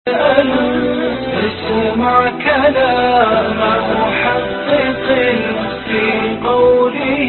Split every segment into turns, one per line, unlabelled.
اسمع كلام محقق في قوله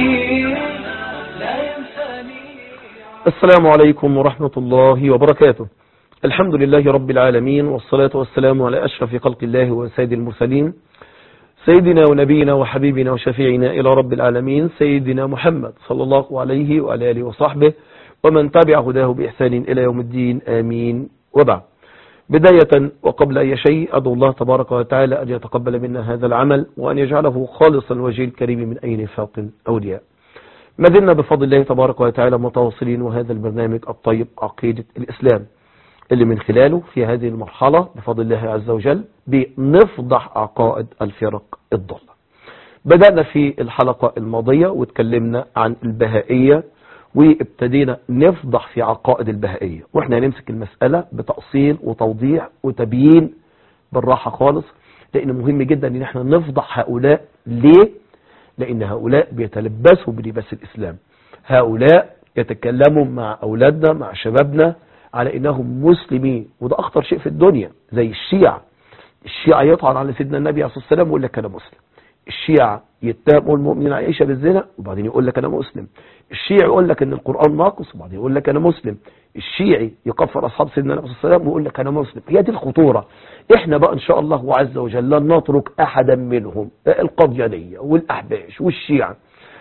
لا ينثني
السلام عليكم ورحمة الله وبركاته الحمد لله رب العالمين والصلاة والسلام على أشرف خلق الله وسيد المرسلين سيدنا ونبينا وحبيبنا وشفيعنا إلى رب العالمين سيدنا محمد صلى الله عليه وعلى آله وصحبه ومن تبع هداه بإحسان إلى يوم الدين آمين وبعد بداية وقبل أي شيء أدعو الله تبارك وتعالى أن يتقبل منا هذا العمل وأن يجعله خالصا الوجه الكريم من أي نفاق أولياء ما زلنا بفضل الله تبارك وتعالى متواصلين وهذا البرنامج الطيب عقيدة الإسلام اللي من خلاله في هذه المرحلة بفضل الله عز وجل بنفضح عقائد الفرق الضالة بدأنا في الحلقة الماضية واتكلمنا عن البهائية وابتدينا نفضح في عقائد البهائية واحنا هنمسك المسألة بتأصيل وتوضيح وتبيين بالراحة خالص لأن مهم جدا ان احنا نفضح هؤلاء ليه لأن هؤلاء بيتلبسوا بلباس الإسلام هؤلاء يتكلموا مع أولادنا مع شبابنا على إنهم مسلمين وده أخطر شيء في الدنيا زي الشيعة الشيعة يطعن على سيدنا النبي عليه الصلاة والسلام ويقول لك أنا مسلم الشيعة يتهموا المؤمنين عائشة بالزنا وبعدين يقول لك أنا مسلم الشيعي يقول لك أن القرآن ناقص وبعدين يقول لك أنا مسلم الشيعي يكفر أصحاب سيدنا النبي صلى الله عليه وسلم ويقول لك أنا مسلم هي دي الخطورة احنا بقى إن شاء الله عز وجل لن نترك أحدا منهم القضيانية والأحباش والشيعة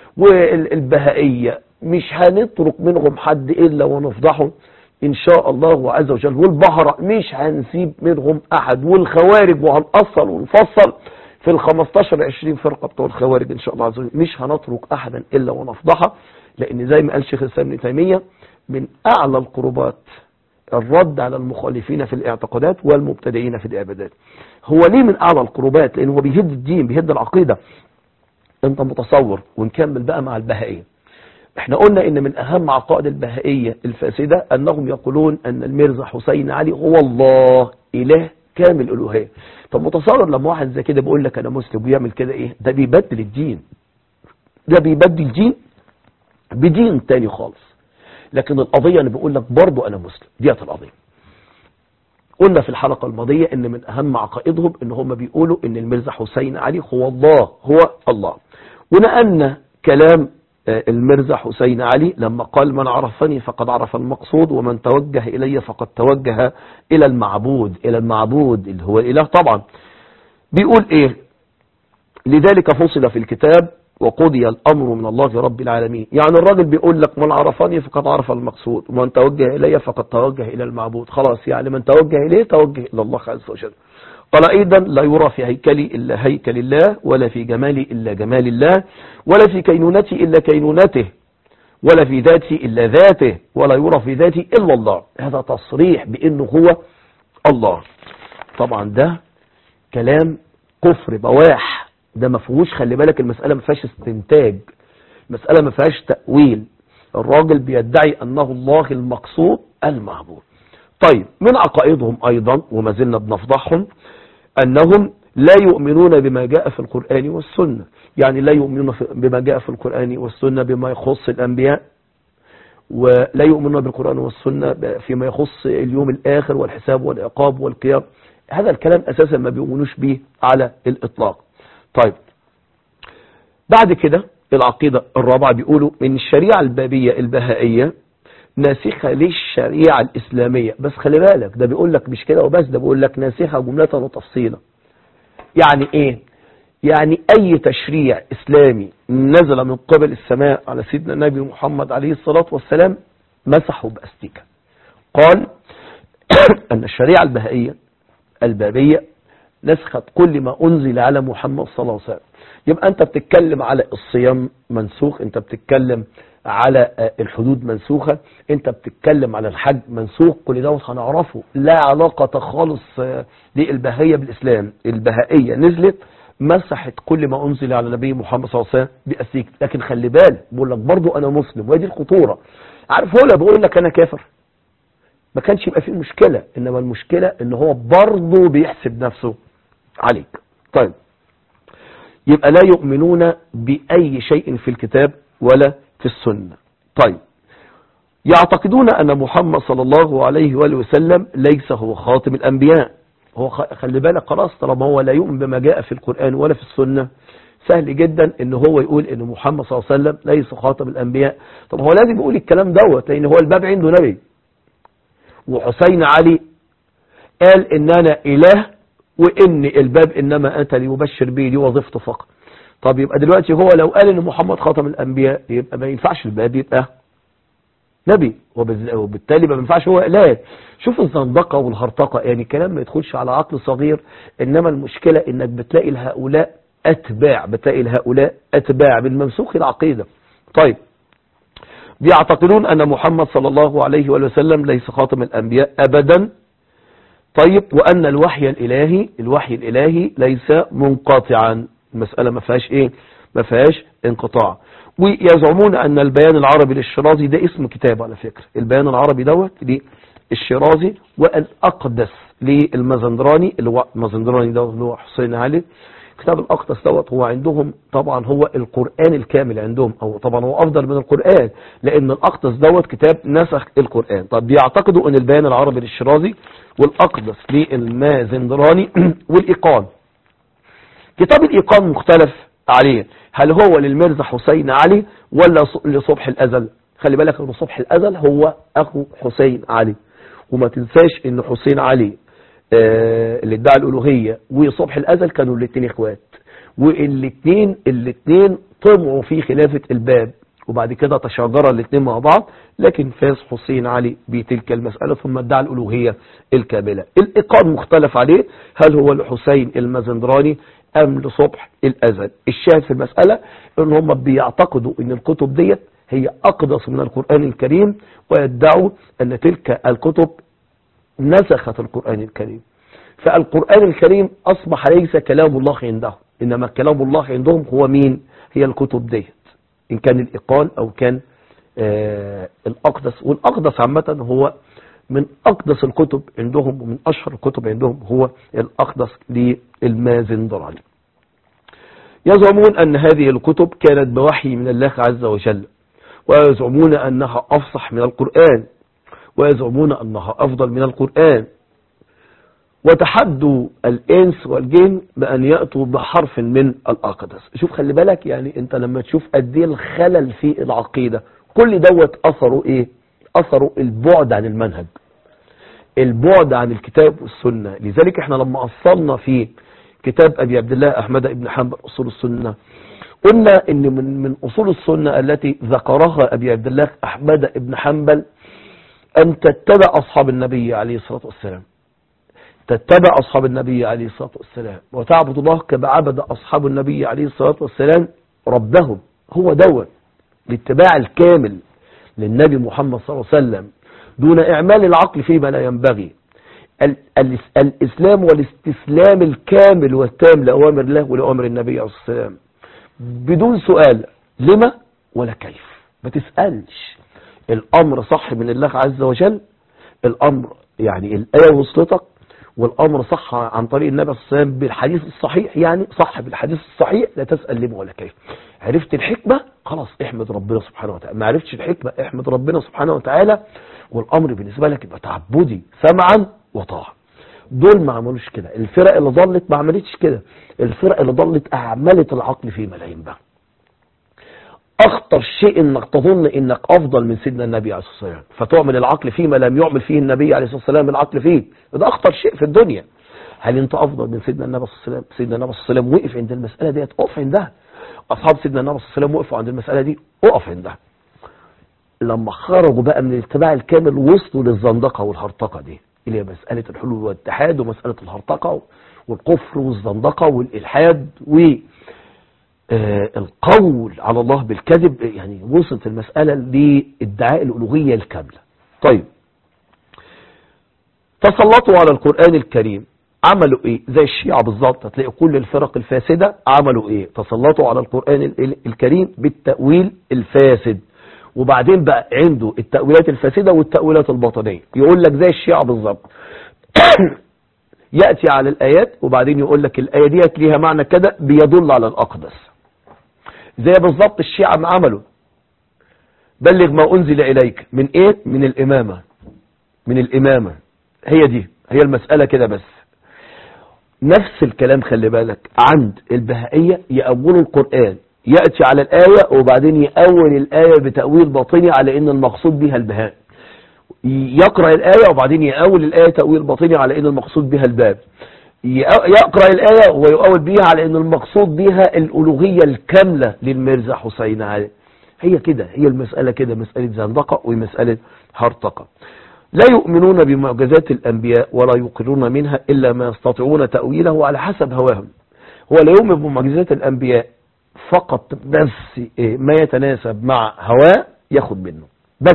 والبهائية مش هنترك منهم حد إلا ونفضحه إن شاء الله عز وجل والبهرة مش هنسيب منهم أحد والخوارج وهنأصل ونفصل في ال 15 20 فرقة بتوع الخوارج إن شاء الله عز وجل مش هنترك أحدا إلا ونفضحه لأن زي ما قال شيخ الإسلام ابن تيمية من أعلى القربات الرد على المخالفين في الاعتقادات والمبتدئين في العبادات هو ليه من أعلى القربات لأنه هو بيهد الدين بيهد العقيدة أنت متصور ونكمل بقى مع البهائية احنا قلنا ان من اهم عقائد البهائية الفاسدة انهم يقولون ان الميرزا حسين علي هو الله اله كامل الالوهية طب متصور لما واحد زي كده بيقول لك انا مسلم ويعمل كده ايه ده بيبدل الدين ده بيبدل دين بدين تاني خالص لكن القضية انا بقول لك برضو انا مسلم ديت القضية قلنا في الحلقة الماضية ان من اهم عقائدهم ان هم بيقولوا ان الميرزا حسين علي هو الله هو الله ونقلنا كلام المرزا حسين علي لما قال من عرفني فقد عرف المقصود ومن توجه إلي فقد توجه إلى المعبود إلى المعبود اللي هو الإله طبعا بيقول إيه لذلك فصل في الكتاب وقضي الأمر من الله رب العالمين يعني الراجل بيقول لك من عرفني فقد عرف المقصود ومن توجه إلي فقد توجه إلى المعبود خلاص يعني من توجه إليه توجه إلى الله عز وجل قال أيضا لا يرى في هيكلي إلا هيكل الله ولا في جمالي إلا جمال الله ولا في كينونتي إلا كينونته ولا في ذاتي إلا ذاته ولا يرى في ذاتي إلا الله هذا تصريح بأنه هو الله طبعا ده كلام كفر بواح ده ما فيهوش خلي بالك المسألة ما فيهاش استنتاج المسألة ما فيهاش تأويل الراجل بيدعي أنه الله المقصود المعبود طيب من عقائدهم أيضا وما زلنا بنفضحهم أنهم لا يؤمنون بما جاء في القرآن والسنة يعني لا يؤمنون بما جاء في القرآن والسنة بما يخص الأنبياء ولا يؤمنون بالقرآن والسنة فيما يخص اليوم الآخر والحساب والعقاب والقيام هذا الكلام أساسا ما بيؤمنوش به على الإطلاق طيب بعد كده العقيدة الرابعة بيقولوا من الشريعة البابية البهائية ناسخة للشريعة الإسلامية بس خلي بالك ده بيقول لك مش كده وبس ده بيقول لك ناسخة جملة وتفصيلا يعني ايه يعني اي تشريع اسلامي نزل من قبل السماء على سيدنا النبي محمد عليه الصلاة والسلام مسحه باستيكة قال ان الشريعة البهائية البابية نسخت كل ما انزل على محمد صلى الله عليه وسلم يبقى انت بتتكلم على الصيام منسوخ انت بتتكلم على الحدود منسوخة انت بتتكلم على الحج منسوخ كل دوت هنعرفه لا علاقة خالص للبهائية بالإسلام البهائية نزلت مسحت كل ما أنزل على النبي محمد صلى الله عليه وسلم بأسيك لكن خلي بالك بقول لك برضو أنا مسلم وهي دي الخطورة عارف هو لا بقول لك أنا كافر ما كانش يبقى فيه مشكلة إنما المشكلة إن هو برضو بيحسب نفسه عليك طيب يبقى لا يؤمنون بأي شيء في الكتاب ولا في السنة طيب يعتقدون أن محمد صلى الله عليه وآله وسلم ليس هو خاتم الأنبياء هو خ- خلي بالك خلاص طالما هو لا يؤمن بما جاء في القرآن ولا في السنة سهل جدا ان هو يقول ان محمد صلى الله عليه وسلم ليس خاتم الانبياء طب هو لازم يقول الكلام دوت لان هو الباب عنده نبي وحسين علي قال ان انا اله وان الباب انما اتى ليبشر به دي وظيفته فقط طب يبقى دلوقتي هو لو قال ان محمد خاتم الانبياء يبقى ما ينفعش الباب يبقى نبي وبز- وبالتالي ما ينفعش هو اله شوف الزندقه والهرطقه يعني كلام ما يدخلش على عقل صغير انما المشكله انك بتلاقي لهؤلاء اتباع بتلاقي لهؤلاء اتباع من منسوخ العقيده طيب بيعتقدون ان محمد صلى الله عليه وآله وسلم ليس خاتم الانبياء ابدا طيب وان الوحي الالهي الوحي الالهي ليس منقطعا المسألة ما فيهاش ايه ما فيهاش انقطاع ويزعمون ان البيان العربي للشرازي ده اسم كتاب على فكرة البيان العربي دوت للشرازي والاقدس للمزندراني اللي هو المزندراني ده اللي هو حسين علي كتاب الاقدس دوت هو عندهم طبعا هو القرآن الكامل عندهم او طبعا هو افضل من القرآن لان الاقدس دوت كتاب نسخ القرآن طب بيعتقدوا ان البيان العربي للشرازي والاقدس للمازندراني والايقان كتاب الإيقان مختلف عليه هل هو للمرزا حسين علي ولا ص- لصبح الأزل خلي بالك ان صبح الأزل هو أخو حسين علي وما تنساش ان حسين علي آه، اللي ادعى الألوهية وصبح الأزل كانوا الاثنين اخوات والاثنين الاثنين طمعوا في خلافة الباب وبعد كده تشاجر الاثنين مع بعض لكن فاز حسين علي بتلك المسألة ثم ادعى الألوهية الكاملة الإقام مختلف عليه هل هو لحسين المازندراني أم لصبح الأزل الشاهد في المسألة ان هم بيعتقدوا ان الكتب ديت هي أقدس من القرآن الكريم ويدعوا أن تلك الكتب نسخت القرآن الكريم فالقرآن الكريم أصبح ليس كلام الله عندهم إنما كلام الله عندهم هو مين هي الكتب ديت إن كان الإقان أو كان آه الأقدس والأقدس عامة هو من أقدس الكتب عندهم ومن أشهر الكتب عندهم هو الأقدس للمازندراني يزعمون أن هذه الكتب كانت بوحي من الله عز وجل ويزعمون أنها أفصح من القرآن ويزعمون أنها أفضل من القرآن وتحدوا الإنس والجن بأن يأتوا بحرف من الأقدس شوف خلي بالك يعني أنت لما تشوف قد ايه الخلل في العقيدة كل دوت أثره إيه أثره البعد عن المنهج البعد عن الكتاب والسنة لذلك احنا لما أصلنا في كتاب أبي عبد الله أحمد بن حنبل أصول السنة قلنا ان من, من أصول السنة التي ذكرها أبي عبد الله أحمد بن حنبل أن تتبع أصحاب النبي عليه الصلاة والسلام تتبع أصحاب النبي عليه الصلاة والسلام وتعبد الله كما عبد أصحاب النبي عليه الصلاة والسلام ربهم هو دوت الاتباع الكامل للنبي محمد صلى الله عليه وسلم دون إعمال العقل فيما لا ينبغي ال ال الإسلام والاستسلام الكامل والتام لأوامر الله ولأوامر النبي عليه الصلاة والسلام بدون سؤال لما ولا كيف ما تسألش الأمر صح من الله عز وجل الأمر يعني الآية وصلتك والأمر صح عن طريق النبي صلى الله عليه وسلم بالحديث الصحيح يعني صح بالحديث الصحيح لا تسأل لما ولا كيف عرفت الحكمة خلاص احمد ربنا سبحانه وتعالى ما عرفتش الحكمة احمد ربنا سبحانه وتعالى والأمر بالنسبة لك يبقى تعبدي سمعا وطاعة دول ما عملوش كده الفرق اللي ضلت ما عملتش كده الفرق اللي ضلت أعملت العقل فيما لا ينبغي اخطر شيء انك تظن انك افضل من سيدنا النبي عليه الصلاه والسلام فتعمل العقل فيما لم يعمل فيه النبي عليه الصلاه والسلام العقل فيه ده اخطر شيء في الدنيا هل انت افضل من سيدنا النبي صلى الله عليه وسلم سيدنا النبي صلى الله عليه وسلم وقف عند المساله ديت اقف عندها اصحاب سيدنا النبي صلى الله عليه وسلم وقفوا عند المساله دي اقف عندها لما خرجوا بقى من الاتباع الكامل وصلوا للزندقه والهرطقه دي اللي هي مساله الحلول والاتحاد ومساله الهرطقه والكفر والزندقه والالحاد و آه القول على الله بالكذب يعني وصلت المسألة لادعاء الألوهية الكاملة طيب تسلطوا على القرآن الكريم عملوا ايه زي الشيعة بالظبط هتلاقي كل الفرق الفاسدة عملوا ايه تسلطوا على القرآن الكريم بالتأويل الفاسد وبعدين بقى عنده التأويلات الفاسدة والتأويلات الباطنية يقول لك زي الشيعة بالظبط يأتي على الآيات وبعدين يقول لك الآية ديت ليها معنى كده بيدل على الأقدس زي بالظبط الشيعة ما عملوا بلغ ما أنزل إليك من إيه من الإمامة من الإمامة هي دي هي المسألة كده بس نفس الكلام خلي بالك عند البهائية يأولوا القرآن يأتي على الآية وبعدين يأول الآية بتأويل باطني على ان المقصود بها البهاء يقرأ الآية وبعدين يأول الآية تأويل باطني على ان المقصود بها الباب يقرأ الآية ويؤول بها على ان المقصود بها الألوهية الكاملة للمرزا حسين علي هي كده هي المسألة كده مسألة زندقة ومسألة هرطقة لا يؤمنون بمعجزات الأنبياء ولا يقرون منها إلا ما يستطيعون تأويله على حسب هواهم هو لا يؤمن بمعجزات الأنبياء فقط نفس ما يتناسب مع هواه ياخد منه بس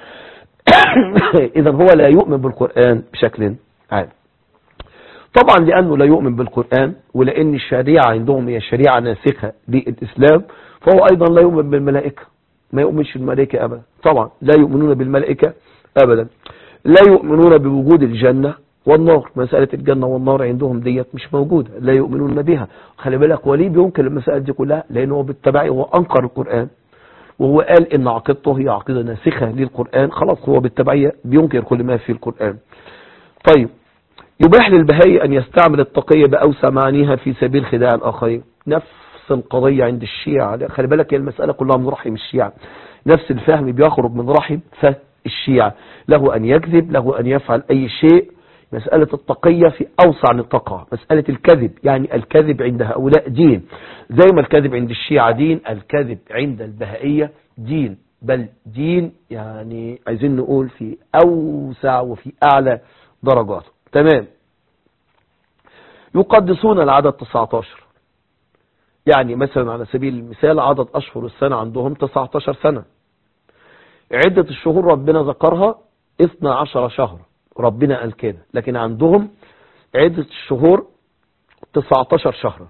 إذا هو لا يؤمن بالقرآن بشكل عام طبعا لأنه لا يؤمن بالقرآن ولأن الشريعة عندهم هي شريعة ناسخة للإسلام فهو أيضا لا يؤمن بالملائكة ما يؤمنش بالملائكة أبدا طبعا لا يؤمنون بالملائكة أبدا لا يؤمنون بوجود الجنة والنار مسألة الجنة والنار عندهم ديت مش موجودة لا يؤمنون بها خلي بالك وليه بينكر المسائل دي كلها لأنه هو بالتبعي هو أنكر القرآن وهو قال إن عقيدته هي عقيدة ناسخة للقرآن خلاص هو بالتبعية بينكر كل ما في القرآن طيب يباح للبهائي أن يستعمل التقية بأوسع معانيها في سبيل خداع الآخرين نفس القضية عند الشيعة خلي بالك هي المسألة كلها من رحم الشيعة نفس الفهم بيخرج من رحم فالشيعة له أن يكذب له أن يفعل أي شيء مسألة التقية في أوسع نطاقها مسألة الكذب يعني الكذب عند هؤلاء دين زي ما الكذب عند الشيعة دين الكذب عند البهائية دين بل دين يعني عايزين نقول في أوسع وفي أعلى درجاته تمام يقدسون العدد 19 يعني مثلا على سبيل المثال عدد أشهر السنة عندهم 19 سنة عدة الشهور ربنا ذكرها 12 شهر ربنا قال كده لكن عندهم عدة الشهور 19 شهرا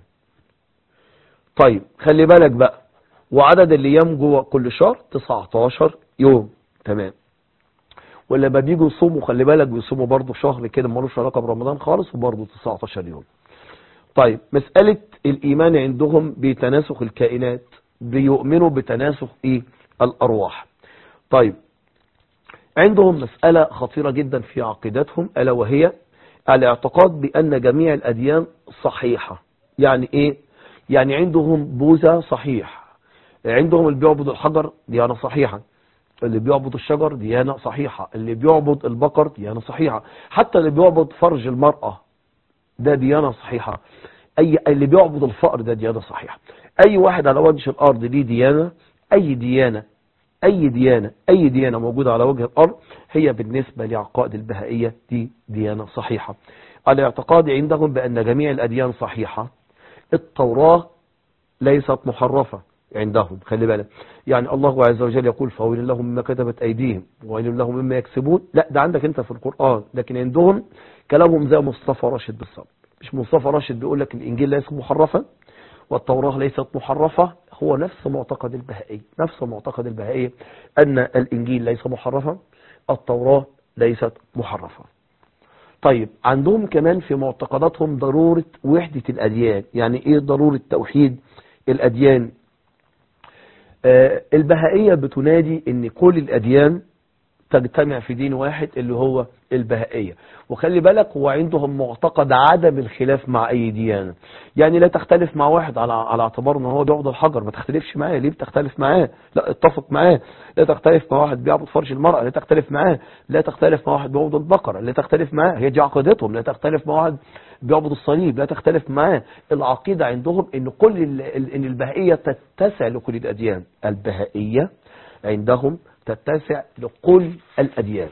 طيب خلي بالك بقى وعدد الايام جوه كل شهر 19 يوم تمام ولما بيجوا يصوموا خلي بالك بيصوموا برضه شهر كده ملوش علاقه برمضان خالص وبرضه 19 يوم طيب مسألة الإيمان عندهم بتناسخ الكائنات بيؤمنوا بتناسخ إيه الأرواح طيب عندهم مسألة خطيرة جدا في عقيدتهم ألا وهي الاعتقاد بأن جميع الأديان صحيحة يعني إيه يعني عندهم بوذا صحيح عندهم اللي بيعبد الحجر ديانة صحيحة اللي بيعبد الشجر ديانة صحيحة اللي بيعبد البقر ديانة صحيحة حتى اللي بيعبد فرج المرأة ده ديانة صحيحة أي اللي بيعبد الفقر ده ديانة صحيحة أي واحد على وجه الأرض ليه ديانة أي ديانة أي ديانة أي ديانة موجودة على وجه الأرض هي بالنسبة لعقائد البهائية دي ديانة صحيحة الاعتقاد عندهم بأن جميع الأديان صحيحة التوراة ليست محرفة عندهم خلي بالك يعني الله عز وجل يقول فويل لهم مما كتبت أيديهم وويل لهم مما يكسبون لا ده عندك انت في القرآن لكن عندهم كلامهم زي مصطفى راشد بالظبط مش مصطفى راشد بيقول لك الإنجيل ليس محرفا والتوراة ليست محرفة هو نفس معتقد البهائي نفس معتقد البهائي أن الإنجيل ليس محرفا التوراة ليست محرفة طيب عندهم كمان في معتقداتهم ضرورة وحدة الأديان يعني إيه ضرورة توحيد الأديان آه البهائية بتنادي أن كل الأديان تجتمع في دين واحد اللي هو البهائية وخلي بالك هو عندهم معتقد عدم الخلاف مع اي ديانة يعني لا تختلف مع واحد على على اعتبار ان هو بيعبد الحجر ما تختلفش معاه ليه بتختلف معاه لا اتفق معاه لا تختلف مع واحد بيعبد فرج المرأة لا تختلف معاه لا تختلف مع واحد بيعبد البقرة لا تختلف معاه هي دي عقيدتهم لا تختلف مع واحد بيعبد الصليب لا تختلف معاه العقيدة عندهم ان كل ان البهائية تتسع لكل الاديان البهائية عندهم تتسع لكل الأديان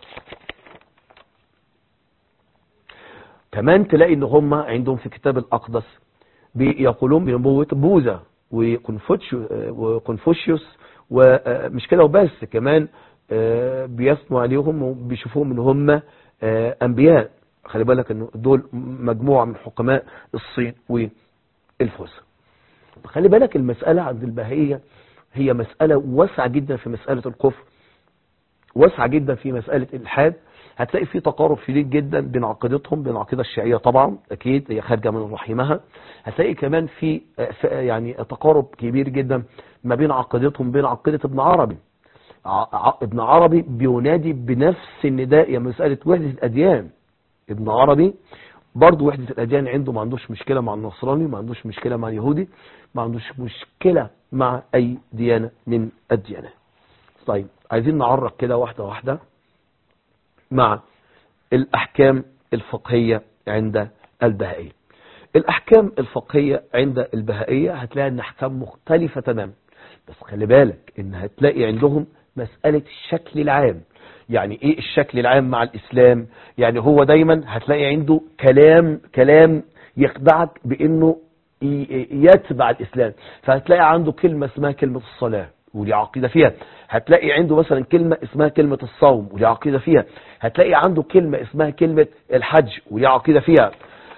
كمان تلاقي ان هم عندهم في كتاب الأقدس بيقولون بنبوة بوذا وكونفوشيوس ومش كده وبس كمان بيثنوا عليهم وبيشوفوهم ان هم انبياء خلي بالك ان دول مجموعة من حكماء الصين والفرس خلي بالك المسألة عند البهائية هي مسألة واسعة جدا في مسألة الكفر واسعة جدا في مسألة الإلحاد هتلاقي في تقارب شديد جدا بين عقيدتهم بين العقيدة الشيعية طبعا أكيد هي خارجة من رحمها هتلاقي كمان في يعني تقارب كبير جدا ما بين عقيدتهم بين عقيدة ابن عربي ابن عربي بينادي بنفس النداء يا مسألة وحدة الأديان ابن عربي برضه وحدة الأديان عنده ما عندوش مشكلة مع النصراني ما عندوش مشكلة مع اليهودي ما عندوش مشكلة مع أي ديانة من الديانات طيب عايزين نعرف كده واحدة واحدة مع الأحكام الفقهية عند البهائية الأحكام الفقهية عند البهائية هتلاقي أن أحكام مختلفة تماما بس خلي بالك أن هتلاقي عندهم مسألة الشكل العام يعني ايه الشكل العام مع الاسلام يعني هو دايما هتلاقي عنده كلام كلام يخدعك بانه يتبع الاسلام فهتلاقي عنده كلمة اسمها كلمة الصلاة ودي عقيدة فيها هتلاقي عنده مثلا كلمة اسمها كلمة الصوم ودي عقيدة فيها هتلاقي عنده كلمة اسمها كلمة الحج ودي عقيدة فيها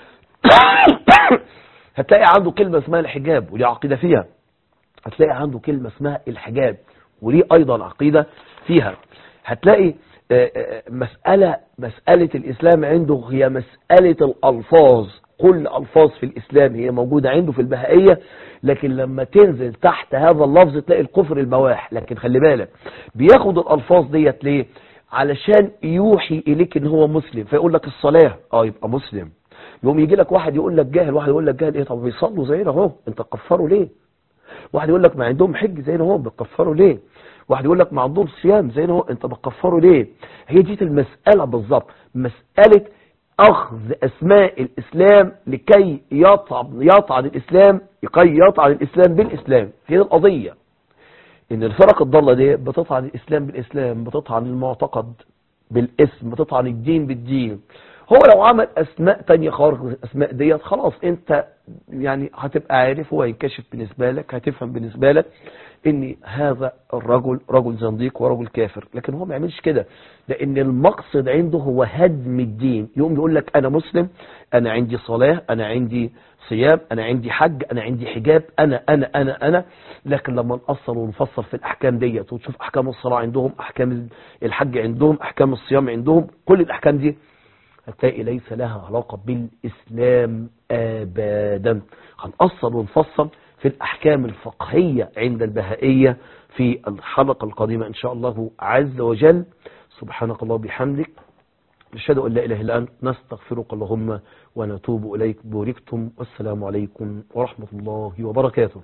هتلاقي عنده كلمة اسمها الحجاب ودي عقيدة فيها هتلاقي عنده كلمة اسمها الحجاب ودي ايضا عقيدة فيها هتلاقي مسألة مسألة الإسلام عنده هي مسألة الألفاظ كل ألفاظ في الإسلام هي موجودة عنده في البهائية لكن لما تنزل تحت هذا اللفظ تلاقي الكفر البواح لكن خلي بالك بياخد الألفاظ ديت ليه علشان يوحي إليك إن هو مسلم فيقول لك الصلاة اه يبقى مسلم يوم يجي لك واحد يقول لك جاهل واحد يقول لك جاهل ايه طب بيصلوا زينا اهو انت كفروا ليه واحد يقول لك ما عندهم حج زينا اهو بتكفروا ليه واحد يقول لك ما عندهم صيام زي هو انت بتكفروا ليه هي دي المسألة بالظبط مسألة اخذ اسماء الاسلام لكي يطعن يطعن الاسلام لكي يطعن الاسلام بالاسلام هي القضية ان الفرق الضالة دي بتطعن الاسلام بالاسلام بتطعن المعتقد بالاسم بتطعن الدين بالدين هو لو عمل اسماء تانية خارج الاسماء ديت خلاص انت يعني هتبقى عارف هو ينكشف بالنسبة لك هتفهم بالنسبة لك ان هذا الرجل رجل زنديق ورجل كافر لكن هو ما يعملش كده لان المقصد عنده هو هدم الدين يقوم يقول لك انا مسلم انا عندي صلاة انا عندي صيام انا عندي حج انا عندي حجاب انا انا انا انا لكن لما نقصر ونفصل في الاحكام ديت وتشوف احكام الصلاة عندهم احكام الحج عندهم احكام الصيام عندهم كل الاحكام دي هتلاقي ليس لها علاقة بالإسلام أبدا هنقصر ونفصل في الأحكام الفقهية عند البهائية في الحلقة القادمة إن شاء الله عز وجل سبحانك الله بحمدك نشهد أن لا إله إلا أنت نستغفرك اللهم ونتوب إليك بوركتم والسلام عليكم ورحمة الله وبركاته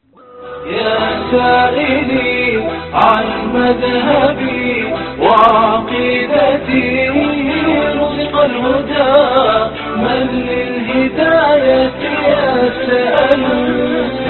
يا سائلي عن مذهبي وعقيدتي رزق الهدى من للهداية يسأل